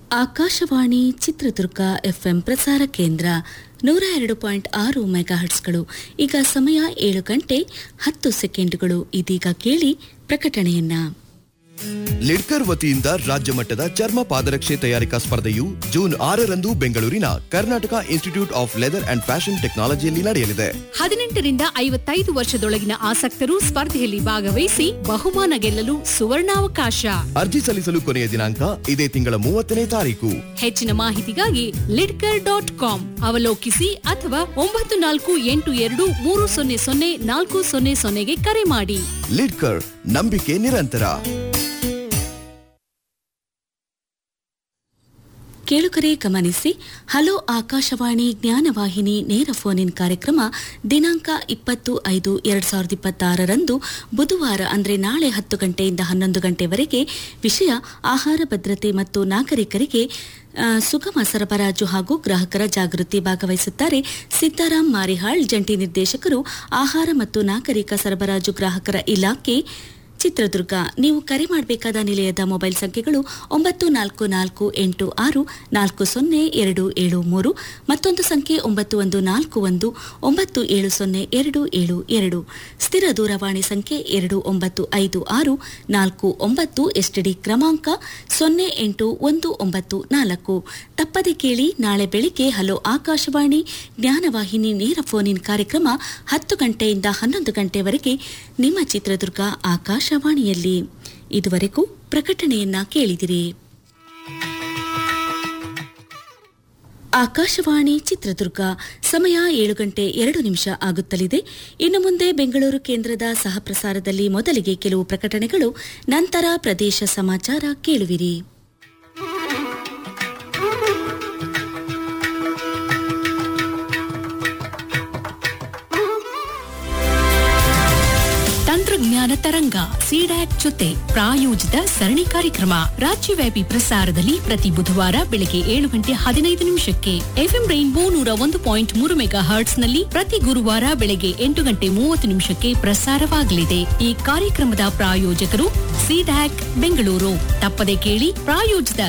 Akashvani Chitradurga FM ಪ್ರಸಾರ ಕೇಂದ್ರ ನೂರ ಎರಡು ಪಾಯಿಂಟ್ ಆರು ಮೆಗಾಹರ್ಟ್ಸ್ಗಳು ಈಗ ಸಮಯ ಏಳು ಗಂಟೆ ಹತ್ತು ಸೆಕೆಂಡುಗಳು ಇದೀಗ ಕೇಳಿ ಪ್ರಕಟಣೆಯನ್ನ ಲಿಡ್ಕರ್ ವತಿಯಿಂದ ರಾಜ್ಯ ಮಟ್ಟದ ಚರ್ಮ ಪಾದರಕ್ಷೆ ತಯಾರಿಕಾ ಸ್ಪರ್ಧೆಯು ಜೂನ್ ಆರರಂದು ಬೆಂಗಳೂರಿನ Karnataka institute of leather and fashion ಟೆಕ್ನಾಲಜಿಯಲ್ಲಿ ನಡೆಯಲಿದೆ ಹದಿನೆಂಟರಿಂದ ಐವತ್ತೈದು ವರ್ಷದೊಳಗಿನ ಆಸಕ್ತರು ಸ್ಪರ್ಧೆಯಲ್ಲಿ ಭಾಗವಹಿಸಿ ಬಹುಮಾನ ಗೆಲ್ಲಲು ಸುವರ್ಣಾವಕಾಶ ಅರ್ಜಿ ಸಲ್ಲಿಸಲು ಕೊನೆಯ ದಿನಾಂಕ ಇದೇ ತಿಂಗಳ ಮೂವತ್ತನೇ ತಾರೀಕು ಹೆಚ್ಚಿನ ಮಾಹಿತಿಗಾಗಿ ಲಿಡ್ಕರ್ ಡಾಟ್ ಕಾಮ್ ಅವಲೋಕಿಸಿ ಅಥವಾ ಒಂಬತ್ತು ನಾಲ್ಕು ಎಂಟು ಎರಡು ಮೂರು ಸೊನ್ನೆ ಸೊನ್ನೆ ನಾಲ್ಕು ಸೊನ್ನೆ ಸೊನ್ನೆಗೆ ಕರೆ ಮಾಡಿ ಲಿಡ್ಕರ್ ನಂಬಿಕೆ ನಿರಂತರ ಕೇಳುಗರೆ ಗಮನಿಸಿ ಹಲೋ ಆಕಾಶವಾಣಿ ಜ್ಞಾನವಾಹಿನಿ ನೇರ ಫೋನ್ ಇನ್ ಕಾರ್ಯಕ್ರಮ ದಿನಾಂಕ ಇಪ್ಪತ್ತು ಐದು ಎರಡ್ ಸಾವಿರದ ಇಪ್ಪತ್ತಾರರಂದು ಬುಧವಾರ ಅಂದರೆ ನಾಳೆ ಹತ್ತು ಗಂಟೆಯಿಂದ ಹನ್ನೊಂದು ಗಂಟೆವರೆಗೆ ವಿಷಯ ಆಹಾರ ಭದ್ರತೆ ಮತ್ತು ನಾಗರಿಕರಿಗೆ ಆ, ಸುಗಮ ಸರಬರಾಜು ಹಾಗೂ ಗ್ರಾಹಕರ ಜಾಗೃತಿ ಭಾಗವಹಿಸುತ್ತಾರೆ ಸಿದ್ದಾರಾಮ್ ಮಾರಿಹಾಳ್ ಜಂಟಿ ನಿರ್ದೇಶಕರು ಆಹಾರ ಮತ್ತು ನಾಗರಿಕ ಸರಬರಾಜು ಗ್ರಾಹಕರ ಇಲಾಖೆ ಚಿತ್ರದುರ್ಗ ನೀವು ಕರೆ ಮಾಡಬೇಕಾದ ನಿಲಯದ ಮೊಬೈಲ್ ಸಂಖ್ಯೆಗಳು ಒಂಬತ್ತು ನಾಲ್ಕು ನಾಲ್ಕು ಎಂಟು ಆರು ನಾಲ್ಕು ಸೊನ್ನೆ ಎರಡು ಏಳು ಮೂರು ಮತ್ತೊಂದು ಸಂಖ್ಯೆ ಒಂಬತ್ತು ಒಂದು ನಾಲ್ಕು ಒಂದು ಒಂಬತ್ತು ಏಳು ಸೊನ್ನೆ ಎರಡು ಏಳು ಎರಡು ಸ್ಥಿರ ದೂರವಾಣಿ ಸಂಖ್ಯೆ ಎರಡು ಒಂಬತ್ತು ಐದು ಆರು ನಾಲ್ಕು ಒಂಬತ್ತು ಎಸ್ಟಿಡಿ ಕ್ರಮಾಂಕ ಸೊನ್ನೆ ಎಂಟು ಒಂದು ಒಂಬತ್ತು ನಾಲ್ಕು ತಪ್ಪದೆ ಕೇಳಿ ನಾಳೆ ಬೆಳಿಗ್ಗೆ ಹಲೋ ಆಕಾಶವಾಣಿ ಜ್ಞಾನವಾಹಿನಿ ನೇರ ಫೋನ್ ಇನ್ ಕಾರ್ಯಕ್ರಮ ಹತ್ತು ಗಂಟೆಯಿಂದ ಹನ್ನೊಂದು ಗಂಟೆವರೆಗೆ ನಿಮ್ಮ ಚಿತ್ರದುರ್ಗ ಆಕಾಶವಾಣಿಯಲ್ಲಿ ಇದುವರೆಗೂ ಪ್ರಕಟಣೆಯನ್ನ ಕೇಳಿದಿರಿ ಆಕಾಶವಾಣಿ ಚಿತ್ರದುರ್ಗ ಸಮಯ ಏಳು ಗಂಟೆ ಎರಡು ನಿಮಿಷ ಆಗುತ್ತಲಿದೆ ಇನ್ನು ಮುಂದೆ ಬೆಂಗಳೂರು ಕೇಂದ್ರದ ಸಹ ಪ್ರಸಾರದಲ್ಲಿ ಮೊದಲಿಗೆ ಕೆಲವು ಪ್ರಕಟಣೆಗಳು ನಂತರ ಪ್ರದೇಶ ಸಮಾಚಾರ ಕೇಳುವಿರಿ ತಂತ್ರಜ್ಞಾನ ತರಂಗ ಸಿಡ್ಯಾಕ್ ಜೊತೆ ಪ್ರಾಯೋಜಿತ ಸರಣಿ ಕಾರ್ಯಕ್ರಮ ರಾಜ್ಯವ್ಯಾಪಿ ಪ್ರಸಾರದಲ್ಲಿ ಪ್ರತಿ ಬುಧವಾರ ಬೆಳಗ್ಗೆ ಏಳು ಗಂಟೆ ಹದಿನೈದು ನಿಮಿಷಕ್ಕೆ ಎಫ್ಎಂ ರೈನ್ಬೋ ನೂರ ಒಂದು ಪಾಯಿಂಟ್ ಮೂರು ಮೆಗಾ ಹರ್ಟ್ಸ್ ನಲ್ಲಿ ಪ್ರತಿ ಗುರುವಾರ ಬೆಳಗ್ಗೆ ಎಂಟು ಗಂಟೆ ಮೂವತ್ತು ನಿಮಿಷಕ್ಕೆ ಪ್ರಸಾರವಾಗಲಿದೆ ಈ ಕಾರ್ಯಕ್ರಮದ ಪ್ರಾಯೋಜಕರು ಸಿಡ್ಯಾಕ್ ಬೆಂಗಳೂರು ತಪ್ಪದೆ ಕೇಳಿ ಪ್ರಾಯೋಜಿತ